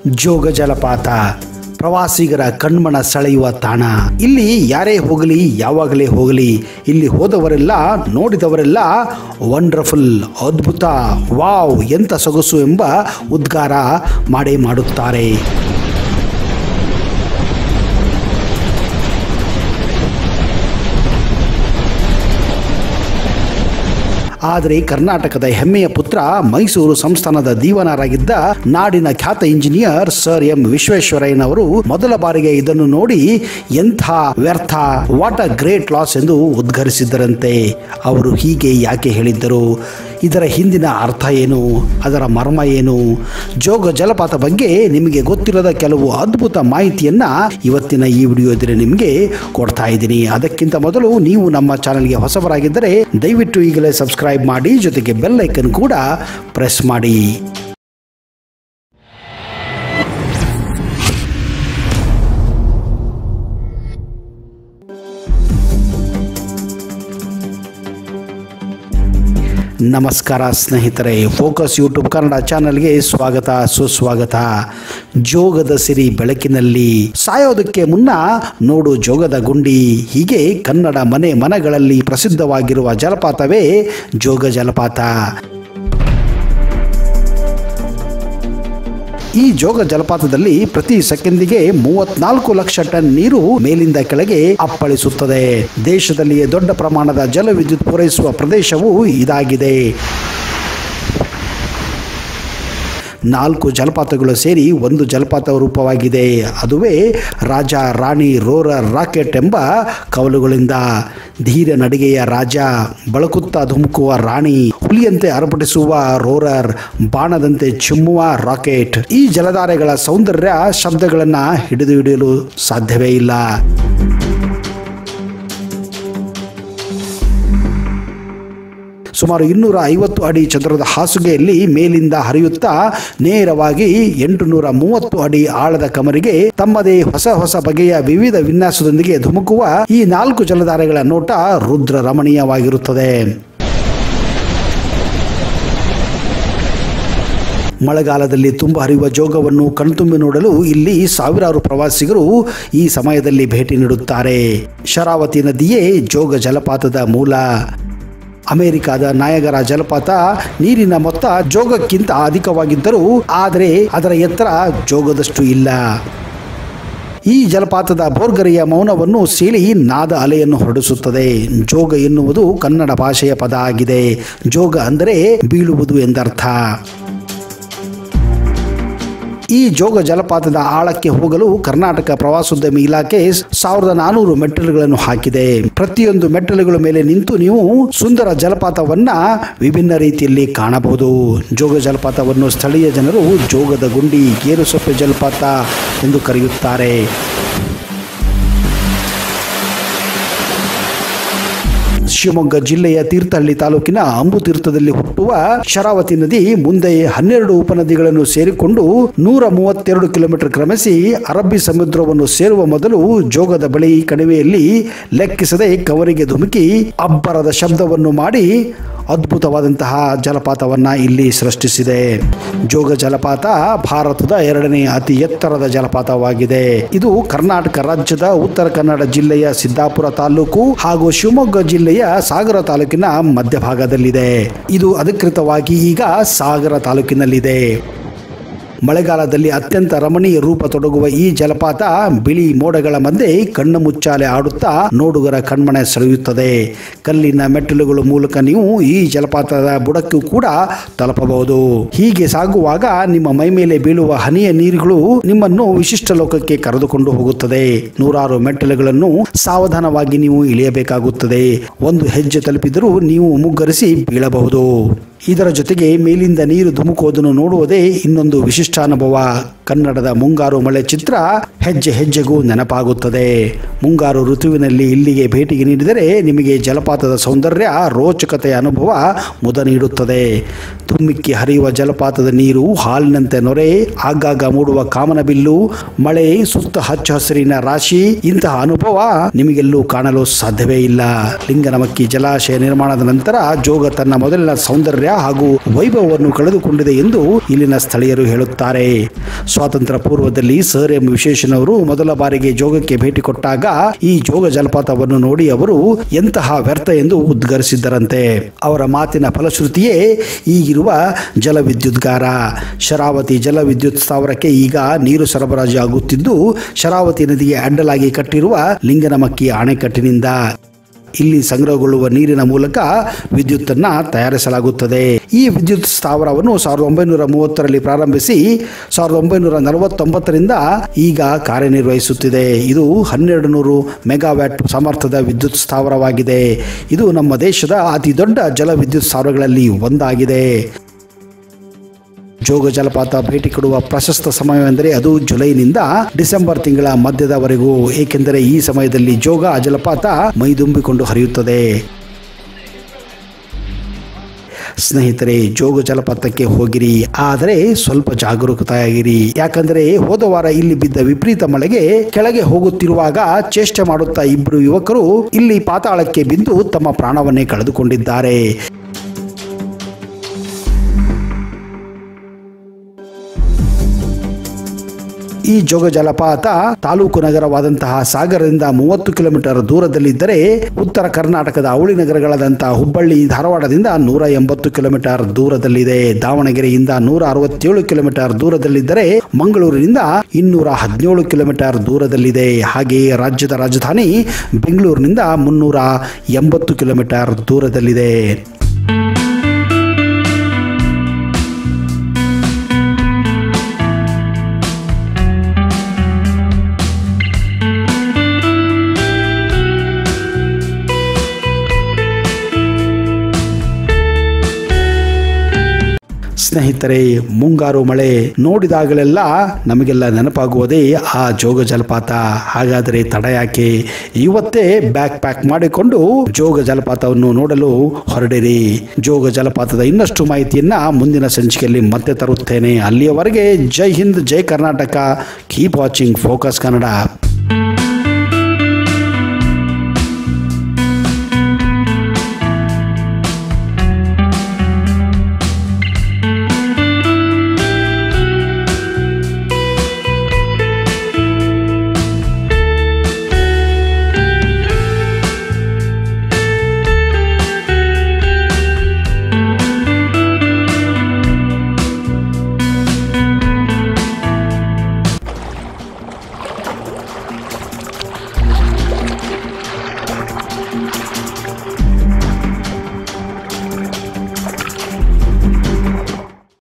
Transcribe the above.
ಜೋಗ ಜಲಪಾತ ಪ್ರವಾಸಿಗರ ಕಣ್ಮನ ಸೆಳೆಯುವ ತಾಣ ಇಲ್ಲಿ ಯಾರೇ ಹೋಗಲಿ ಯಾವಾಗಲೇ ಹೋಗಲಿ ಇಲ್ಲಿ ಹೋದವರೆಲ್ಲ ನೋಡಿದವರೆಲ್ಲ ವಂಡರ್ಫುಲ್ ಅದ್ಭುತ ವಾವ್ ಎಂಥ ಸೊಗಸು ಎಂಬ ಉದ್ಗಾರ ಮಾಡೇ ಮಾಡುತ್ತಾರೆ ಆದರೆ ಕರ್ನಾಟಕದ ಹೆಮ್ಮೆಯ ಪುತ್ರ ಮೈಸೂರು ಸಂಸ್ಥಾನದ ದೀವನರಾಗಿದ್ದ ನಾಡಿನ ಖ್ಯಾತ ಇಂಜಿನಿಯರ್ ಸರ್ ಎಂ ವಿಶ್ವೇಶ್ವರಯ್ಯನವರು ಮೊದಲ ಬಾರಿಗೆ ಇದನ್ನು ನೋಡಿ ಎಂಥ ವ್ಯರ್ಥ ವಾಟ್ ಅ ಗ್ರೇಟ್ ಲಾಸ್ ಎಂದು ಉದ್ಘರಿಸಿದ್ದರಂತೆ ಅವರು ಹೀಗೆ ಯಾಕೆ ಹೇಳಿದ್ದರು ಇದರ ಹಿಂದಿನ ಅರ್ಥ ಏನು ಅದರ ಮರ್ಮ ಏನು ಜೋಗ ಜಲಪಾತ ಬಗ್ಗೆ ನಿಮಗೆ ಗೊತ್ತಿರದ ಕೆಲವು ಅದ್ಭುತ ಮಾಹಿತಿಯನ್ನ ಇವತ್ತಿನ ಈ ವಿಡಿಯೋದಲ್ಲಿ ನಿಮಗೆ ಕೊಡ್ತಾ ಇದ್ದೀನಿ ಅದಕ್ಕಿಂತ ಮೊದಲು ನೀವು ನಮ್ಮ ಚಾನಲ್ಗೆ ಹೊಸಬರಾಗಿದ್ದರೆ ದಯವಿಟ್ಟು ಈಗಲೇ ಸಬ್ಸ್ಕ್ರೈಬ್ ಮಾಡಿ ಜೊತೆಗೆ ಬೆಲ್ ಐಕನ್ ಕೂಡ ಪ್ರೆಸ್ ಮಾಡಿ ನಮಸ್ಕಾರ ಸ್ನೇಹಿತರೆ ಫೋಕಸ್ ಯೂಟ್ಯೂಬ್ ಕನ್ನಡ ಚಾನಲ್ಗೆ ಸ್ವಾಗತ ಸುಸ್ವಾಗತ ಜೋಗದ ಸಿರಿ ಬೆಳಕಿನಲ್ಲಿ ಸಾಯೋದಕ್ಕೆ ಮುನ್ನ ನೋಡು ಜೋಗದ ಗುಂಡಿ ಹೀಗೆ ಕನ್ನಡ ಮನೆ ಮನಗಳಲ್ಲಿ ಪ್ರಸಿದ್ಧವಾಗಿರುವ ಜಲಪಾತವೇ ಜೋಗ ಜಲಪಾತ ಈ ಜೋಗ ಜಲಪಾತದಲ್ಲಿ ಪ್ರತಿ ಸೆಕೆಂದಿಗೆ ಮೂವತ್ನಾಲ್ಕು ಲಕ್ಷ ಟನ್ ನೀರು ಮೇಲಿಂದ ಕೆಳಗೆ ಅಪ್ಪಳಿಸುತ್ತದೆ ದೇಶದಲ್ಲಿಯೇ ದೊಡ್ಡ ಪ್ರಮಾಣದ ಜಲವಿದ್ಯುತ್ ಪೂರೈಸುವ ಪ್ರದೇಶವು ಇದಾಗಿದೆ ನಾಲ್ಕು ಜಲಪಾತಗಳು ಸೇರಿ ಒಂದು ಜಲಪಾತ ರೂಪವಾಗಿದೆ ಅದುವೇ ರಾಜ ರಾಣಿ ರೋರರ್ ರಾಕೆಟ್ ಎಂಬ ಕವಲುಗಳಿಂದ ಧೀರ ನಡಿಗೆಯ ರಾಜ ಬಳಕುತ್ತಾ ಧುಮುಕುವ ರಾಣಿ ಹುಲಿಯಂತೆ ಅರಪಟಿಸುವ ರೋರರ್ ಬಾಣದಂತೆ ಚಿಮ್ಮುವ ರಾಕೆಟ್ ಈ ಜಲಧಾರೆಗಳ ಸೌಂದರ್ಯ ಶಬ್ದಗಳನ್ನು ಹಿಡಿದು ಹಿಡಿಯಲು ಸಾಧ್ಯವೇ ಇಲ್ಲ ಸುಮಾರು ಇನ್ನೂರ ಐವತ್ತು ಅಡಿ ಚದರದ ಹಾಸುಗೆಯಲ್ಲಿ ಮೇಲಿಂದ ಹರಿಯುತ್ತಾ ನೇರವಾಗಿ ಎಂಟುನೂರ ಮೂವತ್ತು ಅಡಿ ಆಳದ ಕಮರಿಗೆ ತಮ್ಮದೇ ಹೊಸ ಹೊಸ ಬಗೆಯ ವಿವಿಧ ವಿನ್ಯಾಸದೊಂದಿಗೆ ಧುಮುಕುವ ಈ ನಾಲ್ಕು ಜಲಧಾರೆಗಳ ನೋಟ ರುದ್ರ ರಮಣೀಯವಾಗಿರುತ್ತದೆ ಮಳೆಗಾಲದಲ್ಲಿ ತುಂಬ ಹರಿಯುವ ಜೋಗವನ್ನು ಕಣ್ತುಂಬಿ ನೋಡಲು ಇಲ್ಲಿ ಸಾವಿರಾರು ಪ್ರವಾಸಿಗರು ಈ ಸಮಯದಲ್ಲಿ ಭೇಟಿ ನೀಡುತ್ತಾರೆ ಶರಾವತಿ ನದಿಯೇ ಜೋಗ ಜಲಪಾತದ ಮೂಲ ಅಮೆರಿಕಾದ ನಾಯಗರ ಜಲಪಾತ ನೀರಿನ ಮೊತ್ತ ಜೋಗಕ್ಕಿಂತ ಅಧಿಕವಾಗಿದ್ದರೂ ಆದರೆ ಅದರ ಎತ್ತರ ಜೋಗದಷ್ಟು ಇಲ್ಲ ಈ ಜಲಪಾತದ ಬೋರ್ಗರೆಯ ಮೌನವನ್ನು ಸೀಳಿ ನಾದ ಅಲೆಯನ್ನು ಹೊರಡಿಸುತ್ತದೆ ಜೋಗ ಎನ್ನುವುದು ಕನ್ನಡ ಭಾಷೆಯ ಪದ ಆಗಿದೆ ಜೋಗ ಅಂದರೆ ಬೀಳುವುದು ಎಂದರ್ಥ ಈ ಜೋಗ ಜಲಪಾತದ ಆಳಕ್ಕೆ ಹೋಗಲು ಕರ್ನಾಟಕ ಪ್ರವಾಸೋದ್ಯಮ ಇಲಾಖೆ ಸಾವಿರದ ನಾನೂರು ಮೆಟ್ಟಲುಗಳನ್ನು ಹಾಕಿದೆ ಪ್ರತಿಯೊಂದು ಮೆಟ್ಟಲುಗಳ ಮೇಲೆ ನಿಂತು ನೀವು ಸುಂದರ ಜಲಪಾತವನ್ನ ವಿಭಿನ್ನ ರೀತಿಯಲ್ಲಿ ಕಾಣಬಹುದು ಜೋಗ ಜಲಪಾತವನ್ನು ಸ್ಥಳೀಯ ಜನರು ಜೋಗದ ಗುಂಡಿ ಗೇರುಸೊಪ್ಪೆ ಜಲಪಾತ ಎಂದು ಕರೆಯುತ್ತಾರೆ ಶಿವಮೊಗ್ಗ ಜಿಲ್ಲೆಯ ತೀರ್ಥಹಳ್ಳಿ ತಾಲೂಕಿನ ಅಂಬುತೀರ್ಥದಲ್ಲಿ ಹುಟ್ಟುವ ಶರಾವತಿ ನದಿ ಮುಂದೆ ಹನ್ನೆರಡು ಉಪನದಿಗಳನ್ನು ಸೇರಿಕೊಂಡು ನೂರ ಮೂವತ್ತೆರಡು ಕಿಲೋಮೀಟರ್ ಕ್ರಮಿಸಿ ಅರಬ್ಬಿ ಸಮುದ್ರವನ್ನು ಸೇರುವ ಮೊದಲು ಜೋಗದ ಬಳಿ ಕಣಿವೆಯಲ್ಲಿ ಲೆಕ್ಕಿಸದೆ ಕವರಿಗೆ ಧುಮುಕಿ ಅಬ್ಬರದ ಶಬ್ದವನ್ನು ಮಾಡಿ ಅದ್ಭುತವಾದಂತಹ ಜಲಪಾತವನ್ನ ಇಲ್ಲಿ ಸೃಷ್ಟಿಸಿದೆ ಜೋಗ ಜಲಪಾತ ಭಾರತದ ಎರಡನೇ ಅತಿ ಎತ್ತರದ ಜಲಪಾತವಾಗಿದೆ ಇದು ಕರ್ನಾಟಕ ರಾಜ್ಯದ ಉತ್ತರ ಕನ್ನಡ ಜಿಲ್ಲೆಯ ಸಿದ್ದಾಪುರ ತಾಲೂಕು ಹಾಗೂ ಶಿವಮೊಗ್ಗ ಜಿಲ್ಲೆಯ ಸಾಗರ ತಾಲೂಕಿನ ಮಧ್ಯಭಾಗದಲ್ಲಿದೆ ಇದು ಅಧಿಕೃತವಾಗಿ ಈಗ ಸಾಗರ ತಾಲೂಕಿನಲ್ಲಿದೆ ಮಳೆಗಾಲದಲ್ಲಿ ಅತ್ಯಂತ ರಮಣೀಯ ರೂಪ ತೊಡಗುವ ಈ ಜಲಪಾತ ಬಿಳಿ ಮೋಡಗಳ ಮಧ್ಯೆ ಕಣ್ಣು ಮುಚ್ಚಾಲೆ ಆಡುತ್ತಾ ನೋಡುಗರ ಕಣ್ಮನೆ ಸೆಳೆಯುತ್ತದೆ ಕಲ್ಲಿನ ಮೆಟ್ಟಿಲುಗಳ ಮೂಲಕ ನೀವು ಈ ಜಲಪಾತದ ಬುಡಕ್ಕೂ ಕೂಡ ತಲುಪಬಹುದು ಹೀಗೆ ಸಾಗುವಾಗ ನಿಮ್ಮ ಮೈ ಮೇಲೆ ಬೀಳುವ ಹನಿಯ ನೀರುಗಳು ನಿಮ್ಮನ್ನು ವಿಶಿಷ್ಟ ಲೋಕಕ್ಕೆ ಕರೆದುಕೊಂಡು ಹೋಗುತ್ತದೆ ನೂರಾರು ಮೆಟ್ಟಿಲುಗಳನ್ನು ಸಾವಧಾನವಾಗಿ ನೀವು ಇಳಿಯಬೇಕಾಗುತ್ತದೆ ಒಂದು ಹೆಜ್ಜೆ ತಲುಪಿದರೂ ನೀವು ಮುಗ್ಗರಿಸಿ ಬೀಳಬಹುದು ಇದರ ಜೊತೆಗೆ ಮೇಲಿಂದ ನೀರು ಧುಮುಕುವುದನ್ನು ನೋಡುವುದೇ ಇನ್ನೊಂದು ವಿಶಿಷ್ಟ ಅನುಭವ ಕನ್ನಡದ ಮುಂಗಾರು ಮಳೆ ಚಿತ್ರ ಹೆಜ್ಜೆ ಹೆಜ್ಜೆಗೂ ನೆನಪಾಗುತ್ತದೆ ಮುಂಗಾರು ಋತುವಿನಲ್ಲಿ ಇಲ್ಲಿಗೆ ಭೇಟಿಗೆ ನೀಡಿದರೆ ನಿಮಗೆ ಜಲಪಾತದ ಸೌಂದರ್ಯ ರೋಚಕತೆಯ ಅನುಭವ ಮುದ ನೀಡುತ್ತದೆ ತುಮ್ಮಿಕ್ಕಿ ಹರಿಯುವ ಜಲಪಾತದ ನೀರು ಹಾಲಿನಂತೆ ನೊರೆ ಆಗಾಗ ಮೂಡುವ ಕಾಮನಬಿಲ್ಲು ಮಳೆ ಸುತ್ತ ಹಚ್ಚ ಹಸಿರಿನ ರಾಶಿ ಇಂತಹ ಅನುಭವ ನಿಮಗೆಲ್ಲೂ ಕಾಣಲು ಸಾಧ್ಯವೇ ಇಲ್ಲ ಲಿಂಗನಮಕ್ಕಿ ಜಲಾಶಯ ನಿರ್ಮಾಣದ ನಂತರ ಜೋಗ ತನ್ನ ಮೊದಲಿನ ಸೌಂದರ್ಯ ಸೌಂದರ್ಯ ಹಾಗೂ ವೈಭವವನ್ನು ಕಳೆದುಕೊಂಡಿದೆ ಎಂದು ಇಲ್ಲಿನ ಸ್ಥಳೀಯರು ಹೇಳುತ್ತಾರೆ ಸ್ವಾತಂತ್ರ್ಯ ಪೂರ್ವದಲ್ಲಿ ಸರ್ ಎಂ ವಿಶ್ವೇಶ್ವರಯ್ಯನವರು ಮೊದಲ ಬಾರಿಗೆ ಜೋಗಕ್ಕೆ ಭೇಟಿ ಕೊಟ್ಟಾಗ ಈ ಜೋಗ ಜಲಪಾತವನ್ನು ನೋಡಿ ಅವರು ಎಂತಹ ವ್ಯರ್ಥ ಎಂದು ಉದ್ಗರಿಸಿದ್ದರಂತೆ ಅವರ ಮಾತಿನ ಫಲಶ್ರುತಿಯೇ ಈಗಿರುವ ಜಲವಿದ್ಯುತ್ಗಾರ ಶರಾವತಿ ಜಲವಿದ್ಯುತ್ ಸ್ಥಾವರಕ್ಕೆ ಈಗ ನೀರು ಸರಬರಾಜು ಆಗುತ್ತಿದ್ದು ಶರಾವತಿ ನದಿಗೆ ಅಡ್ಡಲಾಗಿ ಕಟ್ಟಿರುವ ಲಿಂಗನಮಕ್ಕಿ ಅಣೆಕಟ್ಟಿನಿಂದ ಇಲ್ಲಿ ಸಂಗ್ರಹಗೊಳ್ಳುವ ನೀರಿನ ಮೂಲಕ ವಿದ್ಯುತ್ತನ್ನು ತಯಾರಿಸಲಾಗುತ್ತದೆ ಈ ವಿದ್ಯುತ್ ಸ್ಥಾವರವನ್ನು ಸಾವಿರದ ಒಂಬೈನೂರ ಮೂವತ್ತರಲ್ಲಿ ಪ್ರಾರಂಭಿಸಿ ಸಾವಿರದ ಒಂಬೈನೂರ ನಲವತ್ತೊಂಬತ್ತರಿಂದ ಈಗ ಕಾರ್ಯನಿರ್ವಹಿಸುತ್ತಿದೆ ಇದು ಹನ್ನೆರಡು ನೂರು ಮೆಗಾವ್ಯಾಟ್ ಸಾಮರ್ಥ್ಯದ ವಿದ್ಯುತ್ ಸ್ಥಾವರವಾಗಿದೆ ಇದು ನಮ್ಮ ದೇಶದ ಅತಿ ದೊಡ್ಡ ಜಲ ವಿದ್ಯುತ್ ಸ್ಥಾವರಗಳಲ್ಲಿ ಒಂದಾಗಿದೆ ಜೋಗ ಜಲಪಾತ ಭೇಟಿ ಕೊಡುವ ಪ್ರಶಸ್ತ ಸಮಯವೆಂದರೆ ಅದು ಜುಲೈನಿಂದ ಡಿಸೆಂಬರ್ ತಿಂಗಳ ಮಧ್ಯದವರೆಗೂ ಏಕೆಂದರೆ ಈ ಸಮಯದಲ್ಲಿ ಜೋಗ ಜಲಪಾತ ಮೈದುಂಬಿಕೊಂಡು ಹರಿಯುತ್ತದೆ ಸ್ನೇಹಿತರೆ ಜೋಗ ಜಲಪಾತಕ್ಕೆ ಹೋಗಿರಿ ಆದರೆ ಸ್ವಲ್ಪ ಜಾಗರೂಕತೆಯಾಗಿರಿ ಯಾಕಂದರೆ ಹೋದ ವಾರ ಇಲ್ಲಿ ಬಿದ್ದ ವಿಪರೀತ ಮಳೆಗೆ ಕೆಳಗೆ ಹೋಗುತ್ತಿರುವಾಗ ಚೇಷ್ಟೆ ಮಾಡುತ್ತಾ ಇಬ್ಬರು ಯುವಕರು ಇಲ್ಲಿ ಪಾತಾಳಕ್ಕೆ ಬಿದ್ದು ತಮ್ಮ ಪ್ರಾಣವನ್ನೇ ಕಳೆದುಕೊಂಡಿದ್ದಾರೆ ಈ ಜೋಗ ಜಲಪಾತ ತಾಲೂಕು ನಗರವಾದಂತಹ ಸಾಗರದಿಂದ ಮೂವತ್ತು ಕಿಲೋಮೀಟರ್ ದೂರದಲ್ಲಿದ್ದರೆ ಉತ್ತರ ಕರ್ನಾಟಕದ ಅವಳಿ ನಗರಗಳಾದಂತಹ ಹುಬ್ಬಳ್ಳಿ ಧಾರವಾಡದಿಂದ ನೂರ ಎಂಬತ್ತು ಕಿಲೋಮೀಟರ್ ದೂರದಲ್ಲಿದೆ ದಾವಣಗೆರೆಯಿಂದ ನೂರ ಅರವತ್ತೇಳು ಕಿಲೋಮೀಟರ್ ದೂರದಲ್ಲಿದ್ದರೆ ಮಂಗಳೂರಿನಿಂದ ಇನ್ನೂರ ಹದಿನೇಳು ಕಿಲೋಮೀಟರ್ ದೂರದಲ್ಲಿದೆ ಹಾಗೆಯೇ ರಾಜ್ಯದ ರಾಜಧಾನಿ ಬೆಂಗಳೂರಿನಿಂದ ಮುನ್ನೂರ ಎಂಬತ್ತು ಕಿಲೋಮೀಟರ್ ದೂರದಲ್ಲಿದೆ ಸ್ನೇಹಿತರೆ ಮುಂಗಾರು ಮಳೆ ನೋಡಿದಾಗಲೆಲ್ಲ ನಮಗೆಲ್ಲ ನೆನಪಾಗುವುದೇ ಆ ಜೋಗ ಜಲಪಾತ ಹಾಗಾದರೆ ತಡ ಯಾಕೆ ಇವತ್ತೇ ಬ್ಯಾಕ್ ಪ್ಯಾಕ್ ಮಾಡಿಕೊಂಡು ಜೋಗ ಜಲಪಾತವನ್ನು ನೋಡಲು ಹೊರಡಿರಿ ಜೋಗ ಜಲಪಾತದ ಇನ್ನಷ್ಟು ಮಾಹಿತಿಯನ್ನ ಮುಂದಿನ ಸಂಚಿಕೆಯಲ್ಲಿ ಮತ್ತೆ ತರುತ್ತೇನೆ ಅಲ್ಲಿಯವರೆಗೆ ಜೈ ಹಿಂದ್ ಜೈ Karnataka keep watching focus Kannada